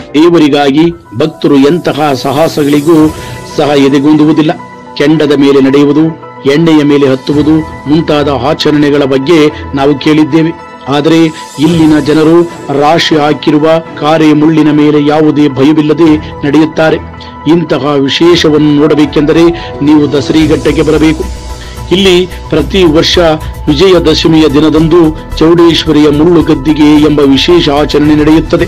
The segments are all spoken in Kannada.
ದೇವರಿಗಾಗಿ ಭಕ್ತರು ಎಂತಹ ಸಾಹಸಗಳಿಗೂ ಸಹ ಎದೆಗುಂದುವುದಿಲ್ಲ ಕೆಂಡದ ಮೇಲೆ ನಡೆಯುವುದು ಎಣ್ಣೆಯ ಮೇಲೆ ಹತ್ತುವುದು ಮುಂತಾದ ಆಚರಣೆಗಳ ಬಗ್ಗೆ ನಾವು ಕೇಳಿದ್ದೇವೆ ಆದರೆ ಇಲ್ಲಿನ ಜನರು ರಾಶಿ ಹಾಕಿರುವ ಕಾರೆ ಮುಳ್ಳಿನ ಮೇಲೆ ಯಾವುದೇ ಭಯವಿಲ್ಲದೆ ನಡೆಯುತ್ತಾರೆ ಇಂತಹ ವಿಶೇಷವನ್ನು ನೋಡಬೇಕೆಂದರೆ ನೀವು ದಸರಿಘಟ್ಟಕ್ಕೆ ಬರಬೇಕು ಇಲ್ಲಿ ಪ್ರತಿ ವರ್ಷ ವಿಜಯದಶಮಿಯ ದಿನದಂದು ಚೌಡೇಶ್ವರಿಯ ಮುಳ್ಳು ಗದ್ದಿಗೆ ಎಂಬ ವಿಶೇಷ ಆಚರಣೆ ನಡೆಯುತ್ತದೆ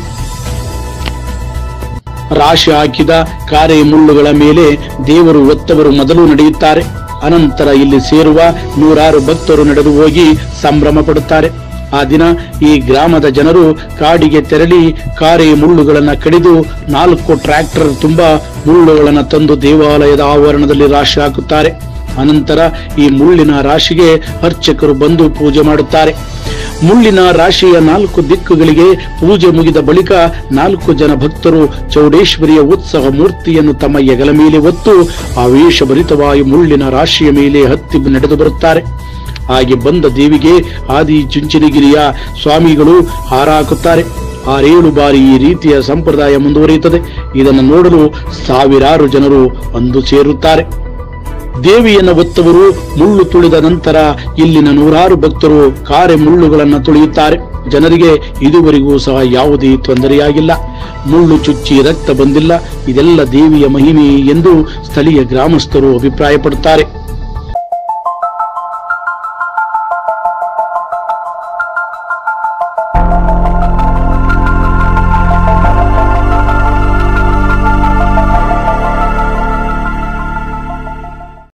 ರಾಶಿ ಹಾಕಿದ ಕಾರೆ ಮುಳ್ಳುಗಳ ಮೇಲೆ ದೇವರು ಒತ್ತವರು ಮೊದಲು ನಡೆಯುತ್ತಾರೆ ಅನಂತರ ಇಲ್ಲಿ ಸೇರುವ ನೂರಾರು ಭಕ್ತರು ನಡೆದು ಹೋಗಿ ಸಂಭ್ರಮ ಪಡುತ್ತಾರೆ ಆ ದಿನ ಈ ಗ್ರಾಮದ ಜನರು ಕಾಡಿಗೆ ತೆರಳಿ ಕಾರೆ ಮುಳ್ಳುಗಳನ್ನ ಕಡಿದು ನಾಲ್ಕು ಟ್ರ್ಯಾಕ್ಟರ್ ತುಂಬಾ ಮುಳ್ಳುಗಳನ್ನ ತಂದು ದೇವಾಲಯದ ಆವರಣದಲ್ಲಿ ರಾಶಿ ಹಾಕುತ್ತಾರೆ ಅನಂತರ ಈ ಮುಳ್ಳಿನ ರಾಶಿಗೆ ಅರ್ಚಕರು ಬಂದು ಪೂಜೆ ಮಾಡುತ್ತಾರೆ ಮುಳ್ಳಿನ ರಾಶಿಯ ನಾಲ್ಕು ದಿಕ್ಕುಗಳಿಗೆ ಪೂಜೆ ಮುಗಿದ ಬಳಿಕ ನಾಲ್ಕು ಜನ ಭಕ್ತರು ಚೌಡೇಶ್ವರಿಯ ಉತ್ಸವ ಮೂರ್ತಿಯನ್ನು ತಮ್ಮ ಎಗಲ ಮೇಲೆ ಹೊತ್ತು ಆವೇಶಭರಿತವಾಗಿ ಮುಳ್ಳಿನ ರಾಶಿಯ ಮೇಲೆ ಹತ್ತಿ ನಡೆದು ಬರುತ್ತಾರೆ ಹಾಗೆ ಬಂದ ದೇವಿಗೆ ಆದಿ ಚುಂಚನಗಿರಿಯ ಸ್ವಾಮಿಗಳು ಹಾರ ಹಾಕುತ್ತಾರೆ ಆರೇಳು ಬಾರಿ ಈ ರೀತಿಯ ಸಂಪ್ರದಾಯ ಮುಂದುವರಿಯುತ್ತದೆ ಇದನ್ನು ನೋಡಲು ಸಾವಿರಾರು ಜನರು ಒಂದು ಸೇರುತ್ತಾರೆ ದೇವಿಯನ್ನು ಹೊತ್ತವರು ಮುಳ್ಳು ತುಳಿದ ನಂತರ ಇಲ್ಲಿನ ನೂರಾರು ಭಕ್ತರು ಕಾರೆ ಮುಳ್ಳುಗಳನ್ನು ತುಳಿಯುತ್ತಾರೆ ಜನರಿಗೆ ಇದುವರೆಗೂ ಸಹ ಯಾವುದೇ ತೊಂದರೆಯಾಗಿಲ್ಲ ಮುಳ್ಳು ಚುಚ್ಚಿ ರಕ್ತ ಬಂದಿಲ್ಲ ಇದೆಲ್ಲ ದೇವಿಯ ಮಹಿಮೆ ಎಂದು ಸ್ಥಳೀಯ ಗ್ರಾಮಸ್ಥರು ಅಭಿಪ್ರಾಯಪಡುತ್ತಾರೆ